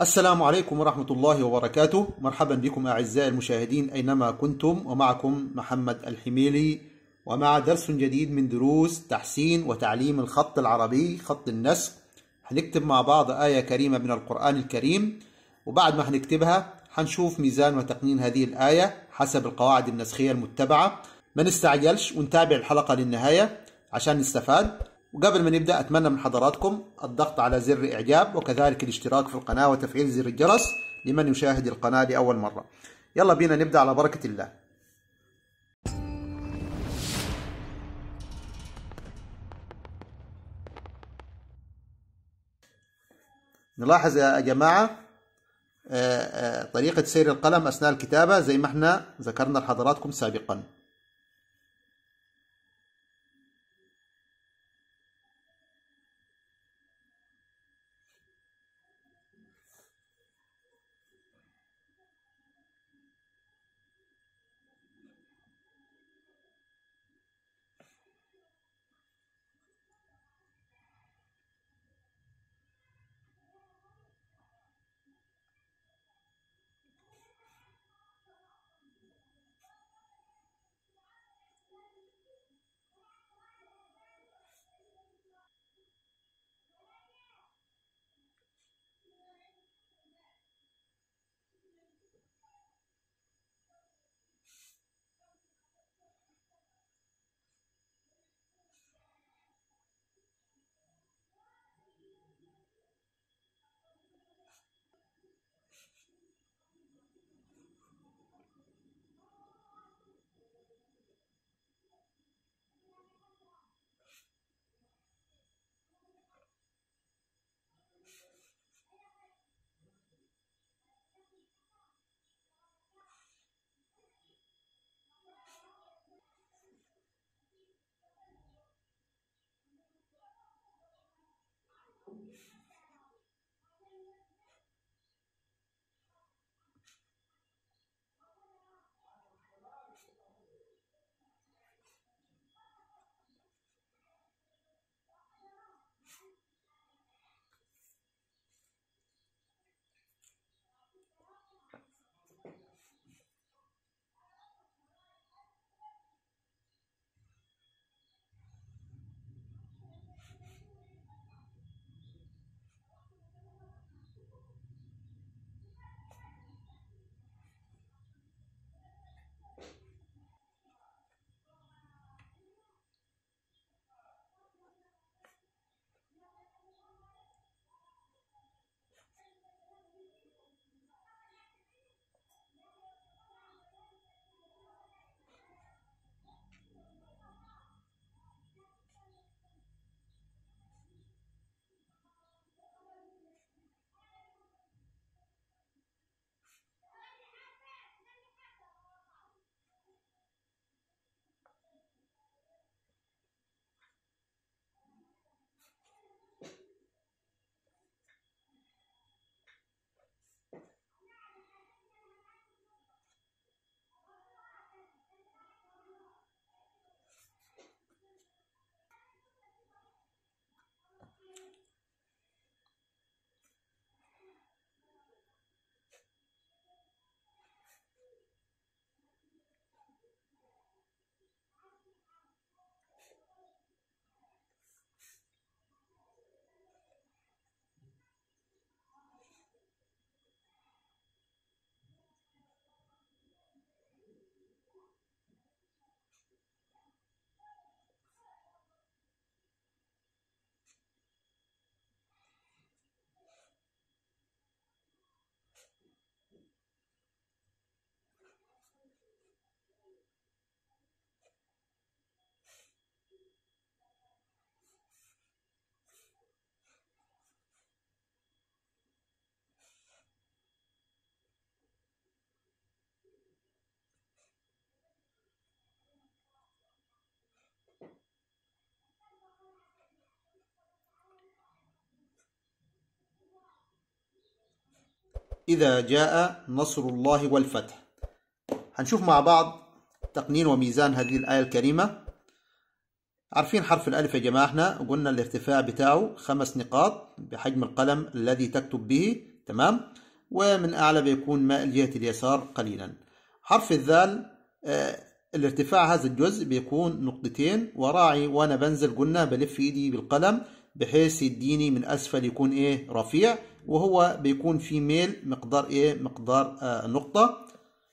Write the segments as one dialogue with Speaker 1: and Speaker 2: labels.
Speaker 1: السلام عليكم ورحمة الله وبركاته مرحبا بكم أعزائي المشاهدين أينما كنتم ومعكم محمد الحميلي ومع درس جديد من دروس تحسين وتعليم الخط العربي خط النسخ هنكتب مع بعض آية كريمة من القرآن الكريم وبعد ما هنكتبها هنشوف ميزان وتقنين هذه الآية حسب القواعد النسخية المتبعة ما نستعجلش ونتابع الحلقة للنهاية عشان نستفاد وقبل ما نبدأ أتمنى من حضراتكم الضغط على زر إعجاب وكذلك الاشتراك في القناة وتفعيل زر الجرس لمن يشاهد القناة لأول مرة يلا بينا نبدأ على بركة الله نلاحظ يا جماعة طريقة سير القلم أثناء الكتابة زي ما احنا ذكرنا لحضراتكم سابقا إذا جاء نصر الله والفتح هنشوف مع بعض تقنين وميزان هذه الآية الكريمة عارفين حرف الألف يا جماعة احنا قلنا الارتفاع بتاعه خمس نقاط بحجم القلم الذي تكتب به تمام ومن أعلى بيكون مائل جهة اليسار قليلا حرف الذال آه، الارتفاع هذا الجزء بيكون نقطتين وراعي وانا بنزل قلنا بلف ايدي بالقلم بحيث يديني من اسفل يكون ايه رفيع وهو بيكون في ميل مقدار ايه مقدار آه نقطة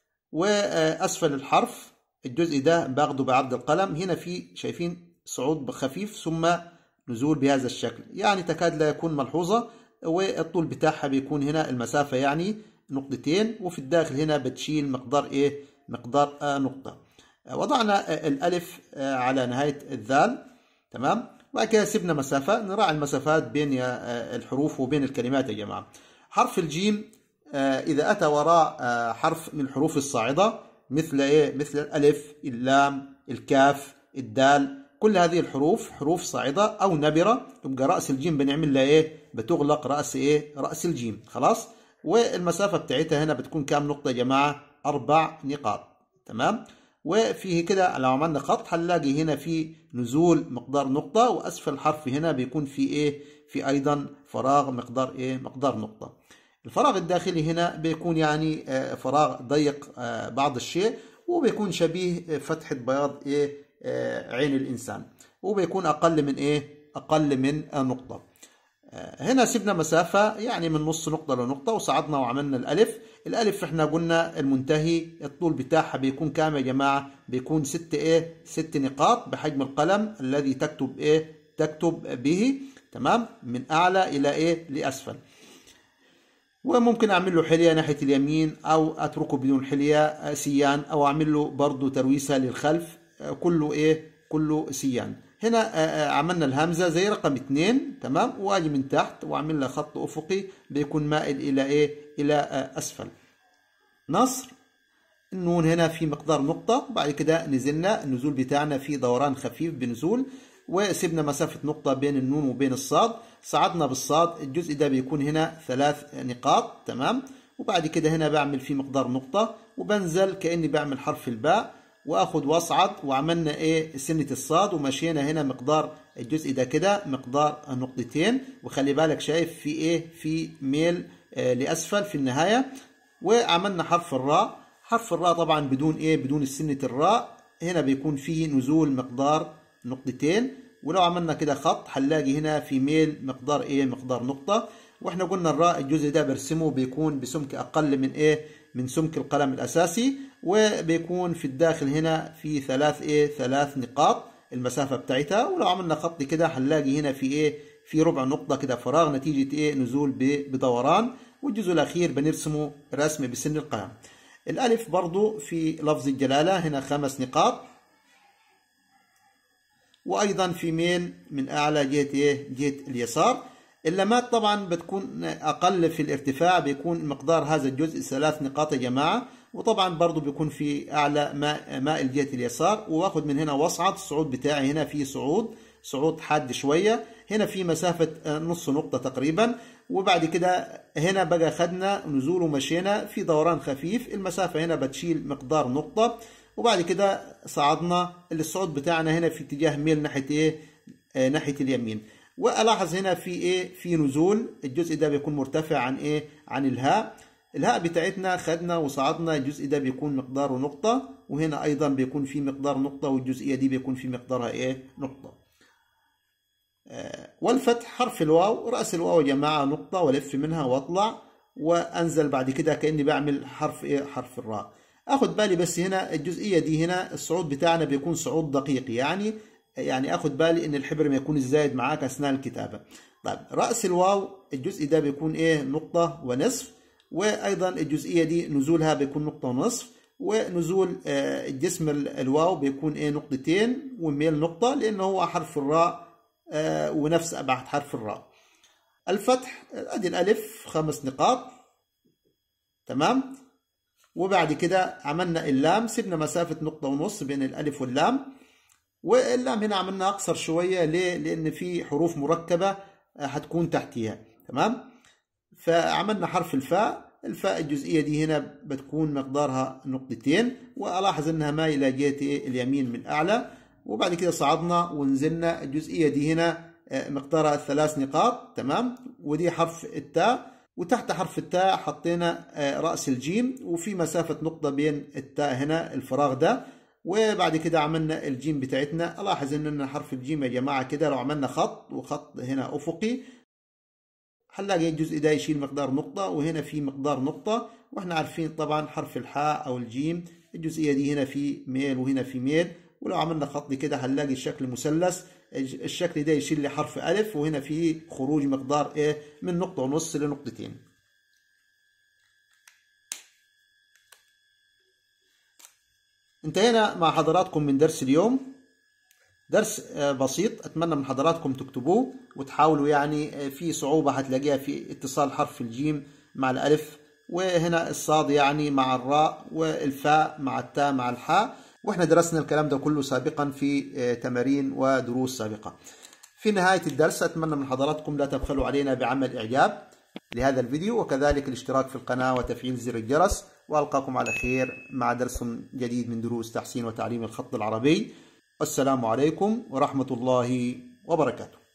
Speaker 1: واسفل الحرف الجزء ده باخده بعرض القلم هنا في شايفين صعود خفيف ثم نزول بهذا الشكل يعني تكاد لا يكون ملحوظة والطول بتاعها بيكون هنا المسافة يعني نقطتين وفي الداخل هنا بتشيل مقدار ايه مقدار آه نقطة وضعنا آه الألف آه على نهاية الذال تمام وبعد كده سيبنا مسافة نراعي المسافات بين آه الحروف وبين الكلمات يا جماعة حرف الجيم آه إذا أتى وراء آه حرف من الحروف الصاعدة مثل إيه مثل الألف اللام الكاف الدال كل هذه الحروف حروف صاعدة أو نبرة تبقى رأس الجيم بنعمل لها إيه بتغلق رأس إيه رأس الجيم خلاص والمسافة بتاعتها هنا بتكون كام نقطة يا جماعة أربع نقاط تمام وفيه كده لو عملنا خط هنلاقي هنا في نزول مقدار نقطة وأسفل الحرف هنا بيكون في إيه في أيضا فراغ مقدار إيه مقدار نقطة الفراغ الداخلي هنا بيكون يعني فراغ ضيق بعض الشيء وبيكون شبيه فتحة بياض إيه عين الإنسان وبيكون أقل من إيه أقل من نقطة هنا سيبنا مسافة يعني من نص نقطة لنقطة وصعدنا وعملنا الألف الألف احنا قلنا المنتهي الطول بتاعها بيكون كام يا جماعة بيكون ست ايه ست نقاط بحجم القلم الذي تكتب ايه تكتب به تمام من أعلى إلى ايه لأسفل وممكن أعمل له حلية ناحية اليمين أو أتركه بدون حلية سيان أو أعمل له برضو ترويسة للخلف كله ايه كله سيان هنا عملنا الهمزة زي رقم اتنين تمام واجي من تحت واعمل لها خط افقي بيكون مائل الى ايه الى اسفل نصر النون هنا في مقدار نقطة بعد كده نزلنا النزول بتاعنا في دوران خفيف بنزول وسيبنا مسافة نقطة بين النون وبين الصاد صعدنا بالصاد الجزء ده بيكون هنا ثلاث نقاط تمام وبعد كده هنا بعمل فيه مقدار نقطة وبنزل كأني بعمل حرف الباء واخد واصعد وعملنا ايه سنة الصاد ومشينا هنا مقدار الجزء ده كده مقدار نقطتين وخلي بالك شايف في ايه في ميل آه لاسفل في النهاية وعملنا حرف الراء حرف الراء طبعا بدون ايه بدون سنة الراء هنا بيكون فيه نزول مقدار نقطتين ولو عملنا كده خط هنلاقي هنا في ميل مقدار ايه مقدار نقطة واحنا قلنا الراء الجزء ده برسمه بيكون بسمك اقل من ايه من سمك القلم الاساسي وبيكون في الداخل هنا في ثلاث ايه ثلاث نقاط المسافة بتاعتها ولو عملنا خط كده هنلاقي هنا في ايه في ربع نقطة كده فراغ نتيجة ايه نزول بدوران والجزء الاخير بنرسمه رسم بسن القلم الالف برضو في لفظ الجلالة هنا خمس نقاط وايضا في ميل من اعلى جهة ايه جهة اليسار اللمات طبعا بتكون اقل في الارتفاع بيكون مقدار هذا الجزء ثلاث نقاط يا جماعه وطبعا برضو بيكون في اعلى ماء مائل جهه اليسار واخد من هنا واصعد الصعود بتاعي هنا في صعود صعود حاد شويه هنا في مسافه نص نقطه تقريبا وبعد كده هنا بقى خدنا نزول ومشينا في دوران خفيف المسافه هنا بتشيل مقدار نقطه وبعد كده صعدنا الصعود بتاعنا هنا في اتجاه ميل ناحيه ايه آه ناحيه اليمين والاحظ هنا في ايه في نزول الجزء ده بيكون مرتفع عن ايه عن الهاء الهاء بتاعتنا خدنا وصعدنا الجزء ده بيكون مقداره نقطة وهنا ايضا بيكون في مقدار نقطة والجزئية دي بيكون في مقدارها ايه نقطة آه والفتح حرف الواو رأس الواو يا جماعة نقطة والف منها واطلع وانزل بعد كده كأني بعمل حرف ايه حرف الراء اخد بالي بس هنا الجزئية دي هنا الصعود بتاعنا بيكون صعود دقيق يعني يعني اخد بالي ان الحبر ما يكون الزايد معاك اثناء الكتابه طيب راس الواو الجزء ده بيكون ايه نقطه ونصف وايضا الجزئيه دي نزولها بيكون نقطه ونصف ونزول الجسم الواو بيكون ايه نقطتين وميل نقطه لانه هو حرف الراء ونفس ابعاد حرف الراء الفتح ادي الالف خمس نقاط تمام وبعد كده عملنا اللام سيبنا مسافه نقطه ونص بين الالف واللام واللام هنا عملنا اقصر شويه ليه لان في حروف مركبه هتكون تحتيها تمام فعملنا حرف الفاء الفاء الجزئيه دي هنا بتكون مقدارها نقطتين والاحظ انها مايله جهه اليمين من اعلى وبعد كده صعدنا ونزلنا الجزئيه دي هنا مقدارها ثلاث نقاط تمام ودي حرف التاء وتحت حرف التاء حطينا رأس الجيم وفي مسافة نقطة بين التاء هنا الفراغ ده وبعد كده عملنا الجيم بتاعتنا الاحظ ان حرف الجيم يا جماعة كده لو عملنا خط وخط هنا افقي هنلاقي الجزء ده يشيل مقدار نقطة وهنا في مقدار نقطة واحنا عارفين طبعا حرف الحاء او الجيم الجزئية دي هنا في ميل وهنا في ميل ولو عملنا خط كده هنلاقي الشكل مثلث الشكل ده يشيل لي حرف ألف وهنا في خروج مقدار ايه من نقطة ونص لنقطتين انتهينا مع حضراتكم من درس اليوم درس بسيط اتمنى من حضراتكم تكتبوه وتحاولوا يعني في صعوبة هتلاقيها في اتصال حرف الجيم مع الالف وهنا الصاد يعني مع الراء والفاء مع التاء مع الحاء واحنا درسنا الكلام ده كله سابقا في تمارين ودروس سابقة في نهاية الدرس اتمنى من حضراتكم لا تبخلوا علينا بعمل اعجاب لهذا الفيديو وكذلك الاشتراك في القناة وتفعيل زر الجرس وألقاكم على خير مع درس جديد من دروس تحسين وتعليم الخط العربي والسلام عليكم ورحمة الله وبركاته